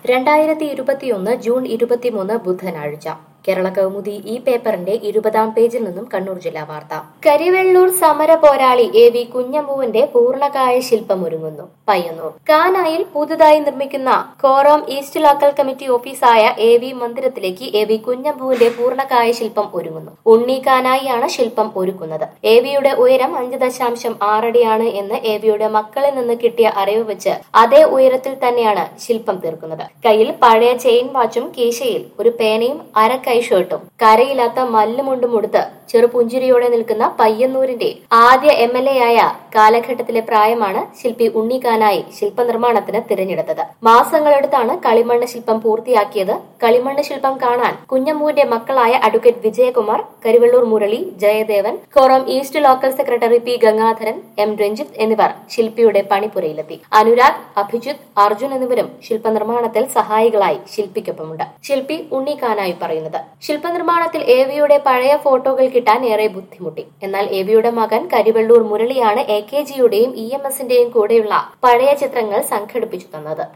രണ്ടായിരത്തി ഇരുപത്തിയൊന്ന് ജൂൺ ഇരുപത്തിമൂന്ന് ബുധനാഴ്ച കേരള കൗമുദി ഈ പേപ്പറിന്റെ ഇരുപതാം പേജിൽ നിന്നും കണ്ണൂർ ജില്ലാ വാർത്ത കരിവെള്ളൂർ സമര പോരാളി എ വി കുഞ്ഞമ്പുവിന്റെ പൂർണ്ണകായ ശില്പം ഒരുങ്ങുന്നു പയ്യന്നൂർ കാനായിൽ പുതുതായി നിർമ്മിക്കുന്ന കോറോം ഈസ്റ്റ് ലോക്കൽ കമ്മിറ്റി ഓഫീസായ എ വി മന്ദിരത്തിലേക്ക് എ വി കുഞ്ഞമ്പുവിന്റെ പൂർണ്ണകായ ശില്പം ഒരുങ്ങുന്നു ഉണ്ണി കാനായിയാണ് ശില്പം ഒരുക്കുന്നത് എ വിയുടെ ഉയരം അഞ്ച് ദശാംശം ആറടിയാണ് എന്ന് എ വിയുടെ മക്കളിൽ നിന്ന് കിട്ടിയ അറിവ് വെച്ച് അതേ ഉയരത്തിൽ തന്നെയാണ് ശില്പം തീർക്കുന്നത് കയ്യിൽ പഴയ ചെയിൻ വാച്ചും കീശയിൽ ഒരു പേനയും അര കൈ ഷർട്ടും കരയില്ലാത്ത മല്ലുമുണ്ടും ഉടുത്ത് ചെറുപുഞ്ചിരിയോടെ നിൽക്കുന്ന പയ്യന്നൂരിന്റെ ആദ്യ എം എൽ എ ആയ കാലഘട്ടത്തിലെ പ്രായമാണ് ശില്പി ഉണ്ണിക്കാനായി ശില്പനിർമ്മാണത്തിന് തിരഞ്ഞെടുത്തത് മാസങ്ങളെടുത്താണ് കളിമണ്ണ് ശില്പം പൂർത്തിയാക്കിയത് കളിമണ്ണ് ശില്പം കാണാൻ കുഞ്ഞമ്മൂവിന്റെ മക്കളായ advocate Vijayakumar Karivellur Murali Jayadevan Koram east local secretary P Gangadharan M Ranjith എന്നിവർ ശില്പിയുടെ പണിപ്പുരയിലെത്തി അനുരാഗ് അഭിജിത്ത് അർജുൻ എന്നിവരും ശില്പനിർമ്മാണത്തിൽ സഹായികളായി ശില്പിക്കൊപ്പമുണ്ട് ശില്പി ഉണ്ണിക്കാനായി പറയുന്നത് ശില്പനിർമ്മാണത്തിൽ എവിയുടെ പഴയ ഫോട്ടോകൾ കിട്ടാൻ ഏറെ ബുദ്ധിമുട്ടി എന്നാൽ എവിയുടെ മകൻ കരിവെള്ളൂർ മുരളിയാണ് എ കെ ജിയുടെയും ഇ എം എസിന്റെയും കൂടെയുള്ള പഴയ ചിത്രങ്ങൾ സംഘടിപ്പിച്ചു തന്നത്